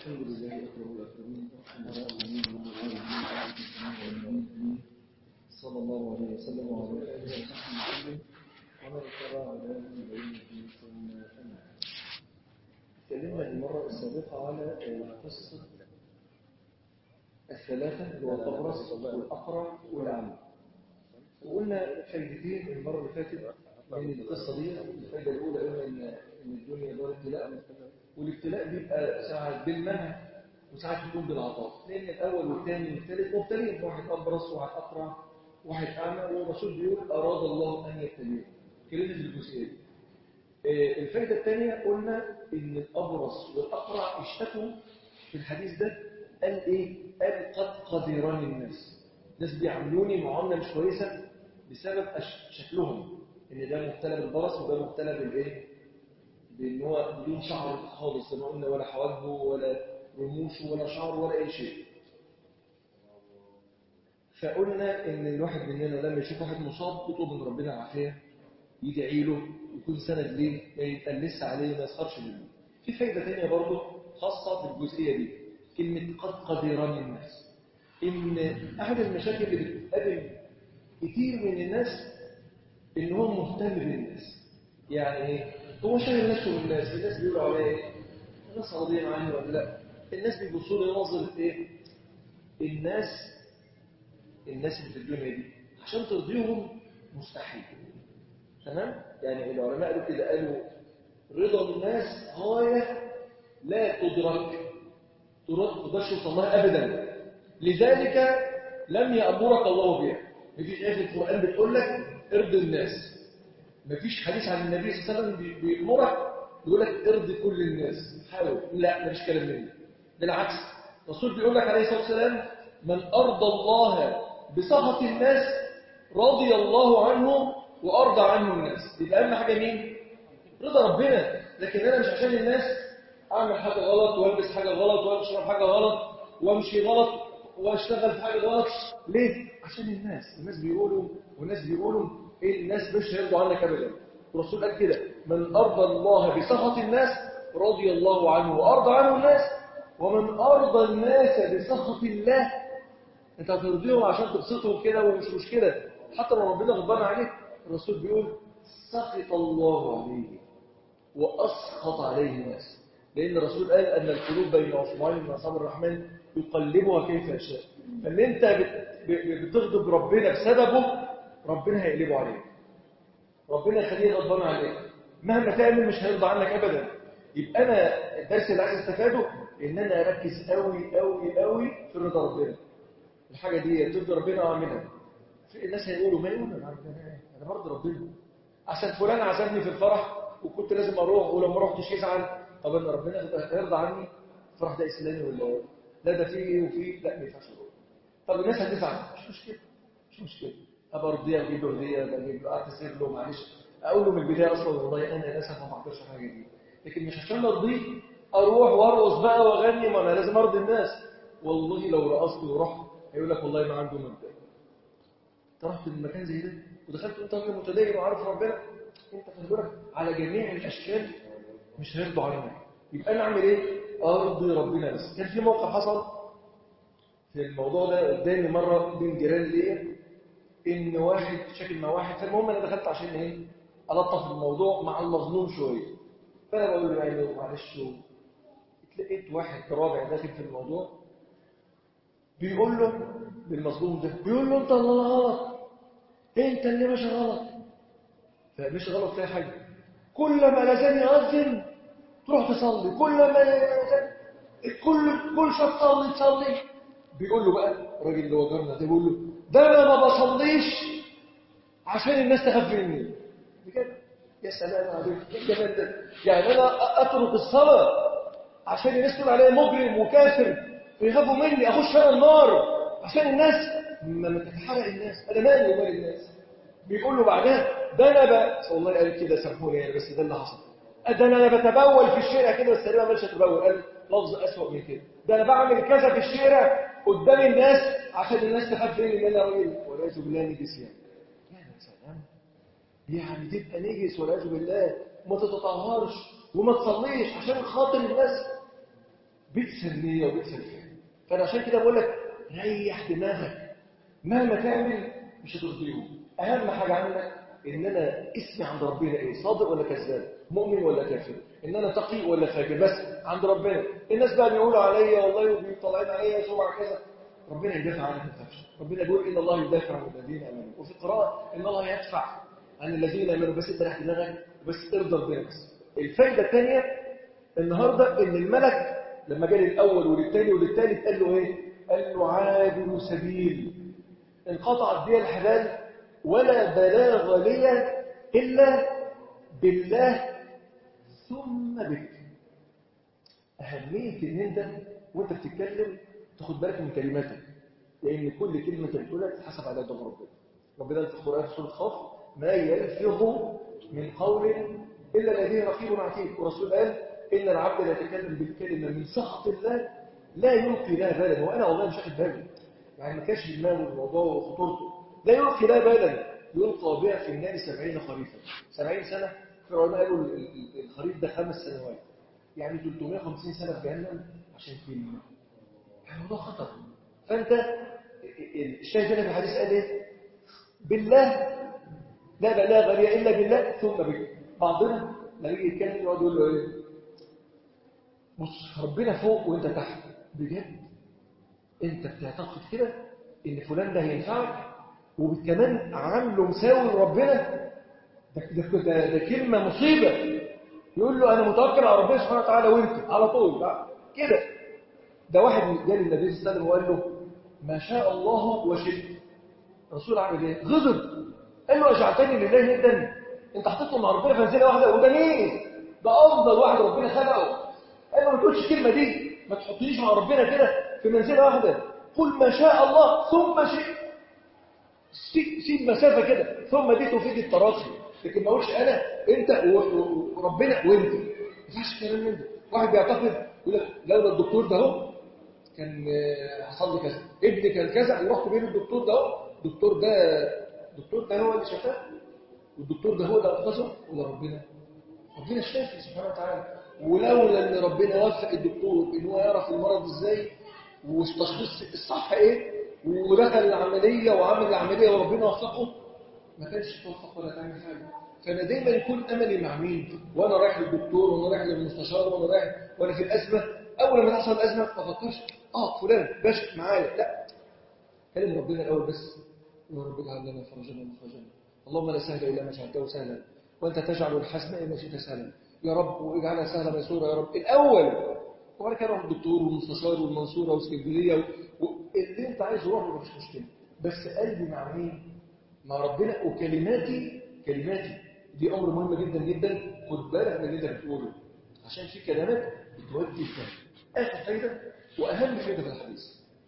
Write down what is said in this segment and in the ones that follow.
الحمد لله أكرم الأكرمين الأكرمين صلى الله عليه وسلم وعلى آله وصحبه ومن اتبع هداه إلى يوم الدين ثم أما تكلمنا المرة السابقة على قصة الثلاثة اللي هو الأبرص والأقرع والأعمى وقلنا فايدتين المرة اللي فاتت من القصة دي الفايدة الأولى قلنا إن إن الدنيا دار ابتلاء والابتلاء بيبقى ساعات بالمنع وساعات يكون بالعطاء لأن الأول والثاني والثالث مبتلين واحد أبرص وواحد أقرع واحد أعمى والرسول بيقول أراد الله أن يبتليه كلمة الجزئية الفايدة الثانية قلنا إن الأبرص والأقرع اشتكوا في الحديث ده قال إيه؟ قال قد قدران الناس الناس بيعاملوني معاملة مش كويسة بسبب شكلهم إن ده مبتلى بالبرص وده مبتلى بالإيه؟ بإن هو بدون شعر خالص زي ما قلنا ولا حواجبه ولا رموشه ولا شعر ولا أي شيء فقلنا إن الواحد مننا لما يشوف واحد مصاب يطلب من ربنا العافية يدعي له يكون سند ليه ما يتقلس عليه ما يسخرش منه في فايدة تانية برضه خاصة بالجزئية دي كلمة قد قدران الناس إن أحد المشاكل اللي بتقابل كتير من الناس إن هو مهتم بالناس يعني إيه؟ هو شاغل نفسه بالناس الناس بيقولوا عليه إيه؟ الناس راضيين عنه ولا لا الناس بيبصوا لي نظرة إيه الناس الناس اللي في الدنيا دي عشان ترضيهم مستحيل تمام يعني العلماء قالوا كده قالوا رضا الناس غاية لا تدرك تقدرش توصل لها أبدا لذلك لم يأمرك الله بها مفيش آية في القرآن بتقول لك ارضي الناس مفيش حديث عن النبي صلى الله عليه وسلم بيأمرك يقول لك ارضي كل الناس حاول لا مفيش كلام منه بالعكس الرسول بيقول لك عليه الصلاة والسلام من أرضى الله بسخط الناس رضي الله عنه وأرضى عنه الناس يبقى أهم حاجة مين؟ رضا ربنا لكن أنا مش عشان الناس أعمل حاجة غلط وألبس حاجة غلط وأشرب حاجة غلط وأمشي غلط وأشتغل في حاجة غلط ليه؟ عشان الناس الناس بيقولوا والناس بيقولوا إيه الناس مش هيرضوا عنك أبدا الرسول قال كده من أرضى الله بسخط الناس رضي الله عنه وأرضى عنه الناس ومن أرضى الناس بسخط الله أنت هترضيهم عشان تبسطهم كده ومش مشكلة حتى لو ربنا غضبان عليك الرسول بيقول سخط الله عليه وأسخط عليه الناس لأن الرسول قال أن القلوب بين أصبعين من أصحاب الرحمن يقلبها كيف يشاء فإن أنت بتغضب ربنا بسببه ربنا هيقلبه عليك ربنا يخليه غضبان عليك مهما تعمل مش هيرضى عنك أبدا يبقى أنا الدرس اللي عايز استفاده إن أنا أركز قوي قوي قوي في رضا ربنا الحاجة دي ترضي ربنا وأعملها الناس هيقولوا ما يقولوا أنا برضه ربنا عشان فلان عزمني في الفرح وكنت لازم أروح ولو ما رحتش يزعل طب أنا ربنا يرضى عني الفرح ده إسلامي ولا لا ده فيه وفيه لا ما ينفعش أروح طب الناس هتزعل مش مشكلة مش مشكلة أبقى أرضيها أجيب له هدية أجيب له أعتذر له معلش أقول له من البداية أصلا والله أنا للأسف ما بعرفش حاجة دي لكن مش عشان أرضيه أروح وأرقص بقى وأغني ما أنا لازم أرضي الناس والله لو رقصت ورحت هيقول لك والله ما عنده مبدأ انت رحت المكان زي ده ودخلت انت راجل متدين وعارف ربنا انت خلي بالك على جميع الاشكال مش هيرضوا عنك يبقى انا اعمل ايه ارضي ربنا بس كان في موقف حصل في الموضوع ده قدامي مره بين جيران ليا ان واحد شكل مع واحد فالمهم انا دخلت عشان ايه الطف الموضوع مع المظلوم شويه فانا بقول له يعني معلش لقيت واحد رابع داخل في الموضوع بيقول له للمظلوم ده بيقول له انت اللي غلط انت اللي ماشي غلط فمش غلط في حاجه كل ما لازم يأذن تروح تصلي كل ما كل كل شويه تصلي تصلي بيقول له بقى الراجل اللي هو جارنا ده بيقول له ده انا ما بصليش عشان الناس تخاف مني بجد يا سلام عليك ايه الجمال ده يعني انا اترك الصلاه عشان الناس تقول عليا مجرم وكافر ويخافوا مني اخش انا النار عشان الناس ما تتحرق الناس انا مالي ومال الناس بيقول له بعدها ده انا بقى والله قال كده سامحوني يعني بس ده اللي حصل ده انا بتبول في الشارع كده بس تقريبا مش هتبول قال لفظ اسوء من كده ده انا بعمل كذا في الشارع قدام الناس عشان الناس تخاف مني ان انا راجل والعياذ بالله نجس يعني يا سلام يعني تبقى نجس والعياذ بالله وما تتطهرش وما تصليش عشان خاطر الناس بئس النية وبئس الفعل فأنا عشان كده بقول لك ريح دماغك مهما تعمل مش هترضيهم أهم حاجة عندك إن أنا اسمي عند ربنا إيه صادق ولا كذاب مؤمن ولا كافر إن أنا تقي ولا فاجر بس عند ربنا الناس بقى بيقولوا عليا والله وبيطلعين عليا سمعة كذا ربنا يدافع عنك ما تخافش ربنا بيقول إن الله يدافع عن الذين آمنوا وفي القراءة إن الله يدفع عن الذين آمنوا بس انت ريح دماغك بس ارضى ربنا بس الفايدة الثانية النهاردة إن الملك لما جاء للأول وللثاني وللثالث قال له إيه؟ قال له عابر سبيل انقطعت بي الحبال ولا بلاغ لي إلا بالله ثم بك أهمية إن أنت وأنت بتتكلم تاخد بالك من كلماتك لأن كل كلمة أنت بتقولها تتحسب على دم ربنا ربنا في القرآن في سورة خاف ما يلفظ من قول إلا لديه رقيب عتيد ورسول قال إن العبد لا يتكلم بالكلمة من سخط الله لا يلقي لها بالا وأنا والله مش واخد بالي يعني ما كانش في دماغه الموضوع وخطورته لا يلقي لها بالا يلقى بها في النار سبعين خريفا سبعين سنة في العلماء قالوا الخريف ده خمس سنوات يعني 350 سنة في جهنم عشان كلمة يعني الموضوع خطر فأنت الشاهد هنا في الحديث قال إيه بالله لا بلاغ لي إلا بالله ثم بك بعضنا لما يجي يتكلم يقعد يقول له إيه بص ربنا فوق وانت تحت بجد انت بتعتقد كده ان فلان ده هينفعك وكمان عامله مساوي لربنا ده, ده, ده, ده كلمة مصيبة يقول له أنا متوكل على ربنا سبحانه وتعالى وانت على طول بقى كده ده واحد جاء للنبي صلى الله عليه وسلم وقال له ما شاء الله وشئت الرسول عمل ايه غضب قال له اجعلتني لله ندا انت حطيته مع ربنا في منزله واحده وده مين ده افضل واحد ربنا خلقه قال له ما تقولش الكلمه دي ما تحطنيش مع ربنا كده في منزله واحده قل ما شاء الله ثم شئت سيب مسافه كده ثم دي تفيد التراخي لكن ما اقولش انا انت وربنا وانت ما ينفعش كلام من ده واحد بيعتقد يقول لك لولا الدكتور ده اهو كان حصل لي كذا ابني كان كذا ورحت بين الدكتور ده اهو الدكتور ده الدكتور ده هو اللي شفاه والدكتور ده هو اللي انقذه ولا ربنا ربنا الشافي سبحانه وتعالى ولولا ان ربنا وفق الدكتور ان هو يعرف المرض ازاي والتشخيص الصح ايه ودخل العمليه وعمل العمليه وربنا وفقه ما كانش توفق ولا تعمل حاجه فانا دايما يكون املي مع مين وانا رايح للدكتور وانا رايح للمستشار وانا رايح وانا في الازمه اول ما تحصل الازمه ما افكرش اه فلان باشا معايا لا كلم ربنا الاول بس يا رب اجعل لنا فرجا ومخرجا اللهم لا سهل الا ما جعلته سهلا وانت تجعل الحزن الا شئت سهلا يا رب واجعلها سهلا ميسورا يا رب الاول وبعد كده روح الدكتور والمستشار والمنصوره واسكندريه اللي انت عايز روح مفيش مشكله بس قلبي مع مين؟ مع ربنا وكلماتي كلماتي دي امر مهم جدا جدا خد بالك من اللي انت بتقوله عشان في كلمات بتودي الفهم اخر فايده واهم فايده في الحديث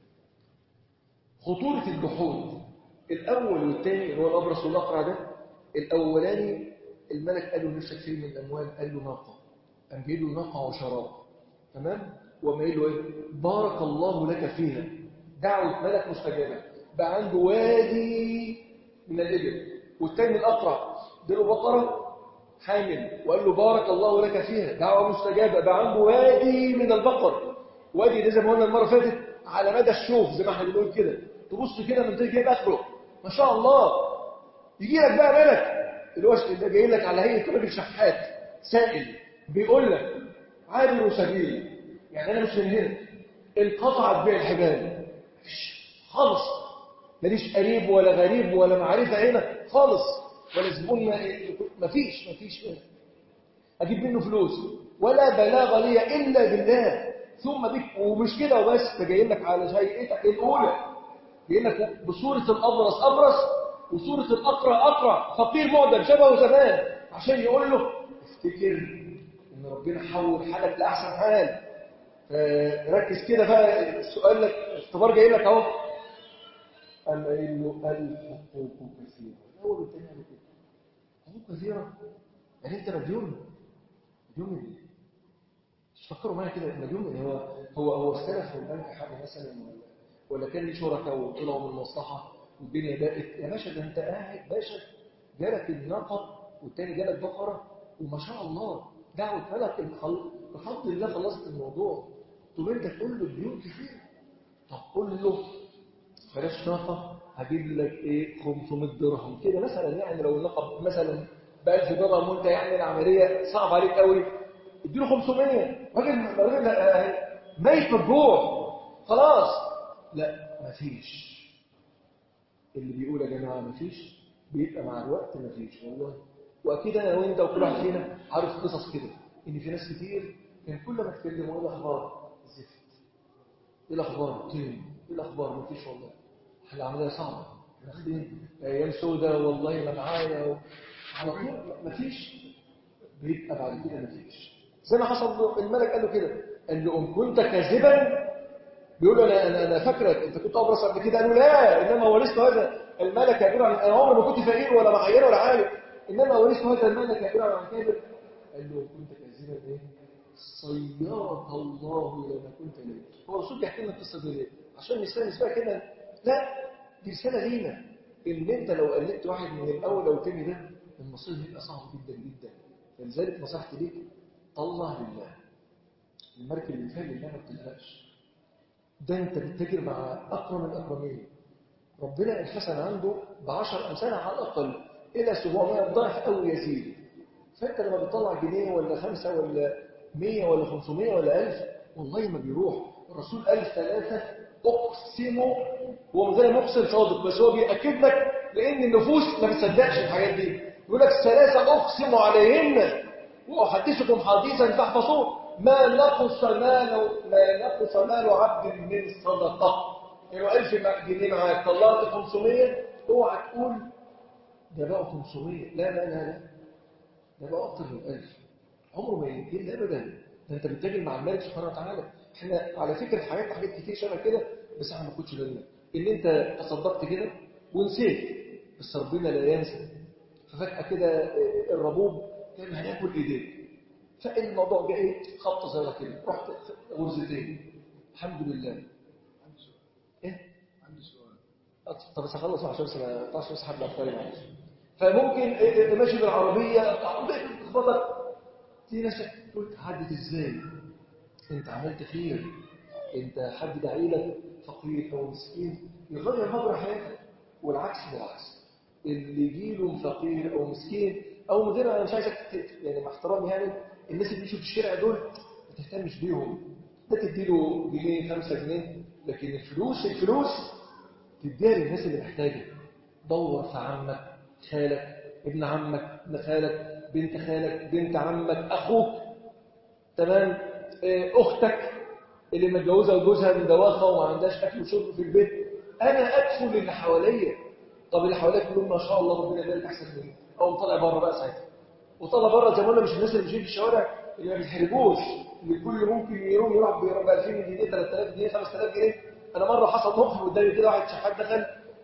خطوره الجحود الاول والثاني اللي هو الابرص والاقرع ده الاولاني الملك قال له نفسك فيه من الاموال قال له ناقه قام جايب له ناقه وشراب تمام وما قال له ايه بارك الله لك فيها دعوه ملك مستجابه بقى عنده وادي من الابل والثاني الاقرع اداله بقره حامل وقال له بارك الله لك فيها دعوه مستجابه بقى عنده وادي من البقر وادي ده زي ما قلنا المره اللي فاتت على مدى الشوف زي ما احنا بنقول كده تبص كده من زي جايب اخره ما شاء الله يجي لك بقى ملك الوش اللي جاي لك على هيئه راجل شحات سائل بيقول لك عابر سبيل يعني انا مش من هنا انقطعت بيع الحبال خالص ماليش قريب ولا غريب ولا معرفه هنا خالص ولا زبون ما فيش ما فيش هنا اجيب منه فلوس ولا بلاغ لي الا بالله ثم بك ومش كده وبس ده جاي لك على هيئتك الاولى جاي لك بصوره الابرص ابرص وصوره الاقرع اقرع فقير معدم شبهه زمان عشان يقول له افتكر ان ربنا حول حالك لاحسن حال ركز كده بقى السؤال لك اختبار جاي لك اهو قال له الحقوق كثيره اول والثاني قالوا كده حقوق كثيره يعني انت مديون مديون ايه مش فكروا معايا كده مديون ايه هو هو هو استلف من البنك حاجه مثلا ولا كان ليه شركاء وطلعوا من المصلحه والدنيا بقت يا باشا ده انت قاعد باشا جالك الناقه والتاني جالك بقره وما شاء الله دعوه ملك بفضل الله خلصت الموضوع طب انت تقول له ديون كتير طب قول له بلاش ناقه هجيب لك ايه 500 درهم كده مثلا يعني لو الناقه مثلا ب 1000 درهم وانت يعني العمليه صعب عليك قوي اديله 500 راجل راجل ميت بالجوع خلاص لا مفيش اللي بيقول يا جماعه مفيش بيبقى مع الوقت مفيش والله واكيد انا وانت وكل واحد فينا عارف قصص كده ان في ناس كتير كان كل ما تكلموا ايه الاخبار زفت ايه الاخبار طين ايه الاخبار مفيش والله العمليه صعبه داخلين ايام سوداء والله ما معايا على طول مفيش بيبقى بعد كده مفيش زي ما حصل له الملك قال له كده قال له ان كنت كاذبا بيقول له انا انا انا فاكرك انت كنت ابرص قبل كده قال له لا انما ورثت هذا الملك يقول عن انا عمري ما كنت فقير ولا معين ولا عالم انما ورثت هذا الملك يقول عن كابر قال له كنت كاذبا ايه صيرك الله الى ما كنت اليه هو الرسول بيحكي لنا القصه دي ليه عشان نستانس بقى كده لا دي رساله لينا ان انت لو قلدت واحد من الاول او الثاني ده المصير هيبقى صعب جدا جدا فلذلك نصيحتي ليك طلع لله المركب اللي فيها لله ما بتغرقش ده انت بتتاجر مع اكرم الاكرمين ربنا الحسن عنده ب 10 امثال على الاقل الى 700 ضعف او يزيد فانت لما بتطلع جنيه ولا خمسة ولا 100 ولا 500 ولا 1000 والله ما بيروح الرسول قال ثلاثه اقسم هو زي مقسم صادق بس هو بيأكد لك لان النفوس ما بتصدقش الحاجات دي يقول لك ثلاثه اقسم عليهن واحدثكم حديثا تحفظوه ما نقص مال ما نقص مال عبد من صدقه يعني 1000 جنيه معاك طلعت 500 اوعى تقول ده بقى 500 لا لا لا لا ده بقى اكتر من 1000 عمره ما يقل ابدا ده انت بتتاجر مع الملك سبحانه وتعالى احنا على فكره في حياتنا حاجات كتير شبه كده بس احنا ما كنتش بالنا ان انت تصدقت كده ونسيت بس ربنا لا ينسى ففجاه كده الربوب كان هياكل ايديك فالموضوع جاي ايه خبطه صغيره كده رحت غرزتين الحمد لله عندي سؤال ايه عندي سؤال طب بس اخلص عشان بس ما اقطعش بس حبل افكاري معلش فممكن إيه إيه ماشي بالعربيه عربيه تخبطك في ناس تقول عدت ازاي انت عملت خير انت حد داعي لك فقير او مسكين يغير مجرى حياتك والعكس بالعكس اللي يجيله فقير او مسكين او من غير انا مش عايزك ت- يعني مع احترامي يعني الناس اللي بيمشوا في الشارع دول ما تهتمش بيهم ده تديله جنيه خمسة جنيه لكن الفلوس الفلوس تديها للناس اللي محتاجه دور في عمك خالك ابن عمك ابن خالك بنت خالك بنت عمك اخوك تمام آه، اختك اللي متجوزه وجوزها مدوخه وما عندهاش اكل وشرب في البيت انا ادخل اللي حواليا طب اللي حواليا كلهم ما شاء الله ربنا يبارك احسن مني او طالع بره بقى ساعتها وطالع بره زي ما قلنا مش الناس اللي ماشيين في الشوارع اللي ما بيتحرجوش اللي كل ممكن يوم يروح ب 2000 جنيه 3000 جنيه 5000 جنيه انا مره حصل موقف قدامي كده واحد شحات دخل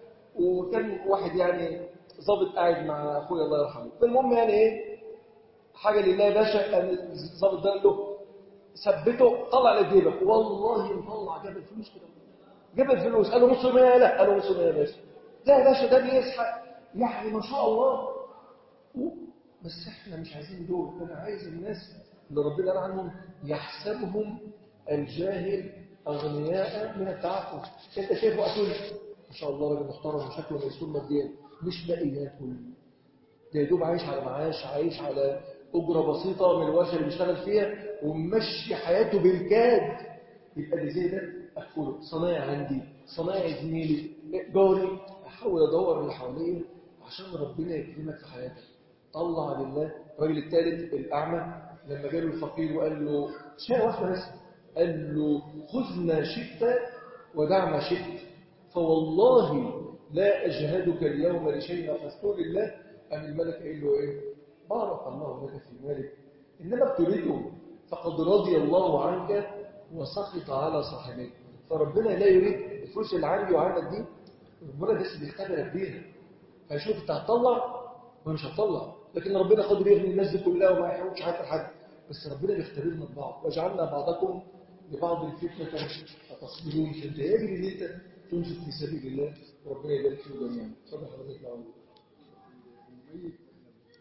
وكان واحد يعني ظابط قاعد مع اخويا الله يرحمه فالمهم يعني ايه حاجه لله يا باشا قام الظابط ده قال له ثبته طلع لجيبك والله مطلع جاب الفلوس كده جاب الفلوس قال له نص مية لا قال له نص مية يا باشا لا يا باشا ده بيسحق يعني ما شاء الله و- بس احنا مش عايزين دول انا عايز الناس اللي ربنا قال عنهم يحسبهم الجاهل اغنياء من التعفف انت شايفه اكل ما شاء الله راجل محترم وشكله ميسور ماديا مش لاقي ياكل ده يا دوب عايش على معاش عايش على أجرة بسيطة من الورشة اللي بيشتغل فيها ومشي حياته بالكاد يبقى اللي زي ده أدخله صنايع عندي صنايع زميلي جاري أحاول أدور اللي حواليا عشان ربنا يكرمك في حياتك طلع لله الراجل الثالث الأعمى لما جاله الفقير وقال له شيء واحدة بس قال له خذ ما شئت ودع ما شئت فوالله لا أجهدك اليوم لشيء فاذكر الله أم الملك قال له إيه بارك الله لك في مالك إنما ابتليته فقد رضي الله عنك وسخط على صاحبك فربنا لا يريد الفلوس اللي عندي وعندك دي ربنا بس بيختبرك بيها فيشوف انت هتطلع ولا مش هتطلع لكن ربنا قادر يغني الناس دي كلها وما يحرمش حاجه لحد بس ربنا بيختبرنا ببعض وجعلنا بعضكم لبعض الفتنه فتصبرون فانت يجب ان انت تنفق في سبيل الله وربنا يبارك فيكم جميعا اتفضل حضرتك معانا الميت